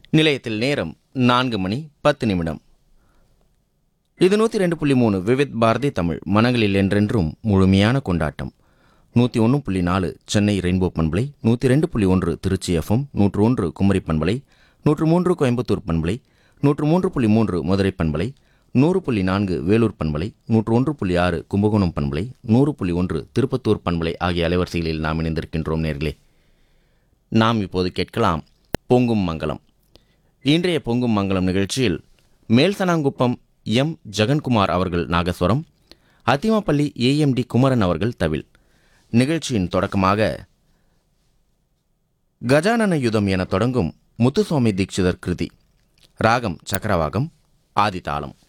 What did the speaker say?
நிலையத்தில் நேரம் நான்கு மணி பத்து நிமிடம் இது நூற்றி ரெண்டு புள்ளி மூணு விவித் பாரதி தமிழ் மனங்களில் என்றென்றும் முழுமையான கொண்டாட்டம் நூற்றி ஒன்று புள்ளி நாலு சென்னை ரெயின்போ பண்பலை நூற்றி ரெண்டு புள்ளி ஒன்று திருச்சி எஃப்எம் நூற்று ஒன்று குமரி பண்பலை நூற்று மூன்று கோயம்புத்தூர் பண்பலை நூற்று மூன்று புள்ளி மூன்று மதுரை பண்பலை நூறு புள்ளி நான்கு வேலூர் பண்பலை நூற்று ஒன்று புள்ளி ஆறு கும்பகோணம் பண்பலை நூறு புள்ளி ஒன்று திருப்பத்தூர் பண்பலை ஆகிய அலைவரிசைகளில் நாம் இணைந்திருக்கின்றோம் நேர்களே நாம் இப்போது கேட்கலாம் பொங்கும் மங்கலம் இன்றைய பொங்கும் மங்கலம் நிகழ்ச்சியில் மேல்சனாங்குப்பம் எம் ஜெகன்குமார் அவர்கள் நாகஸ்வரம் அத்திமாப்பள்ளி ஏஎம்டி குமரன் அவர்கள் தவில் நிகழ்ச்சியின் தொடக்கமாக கஜானன யுதம் என தொடங்கும் முத்துசுவாமி தீட்சிதர் கிருதி ராகம் சக்கரவாகம் ஆதிதாளம்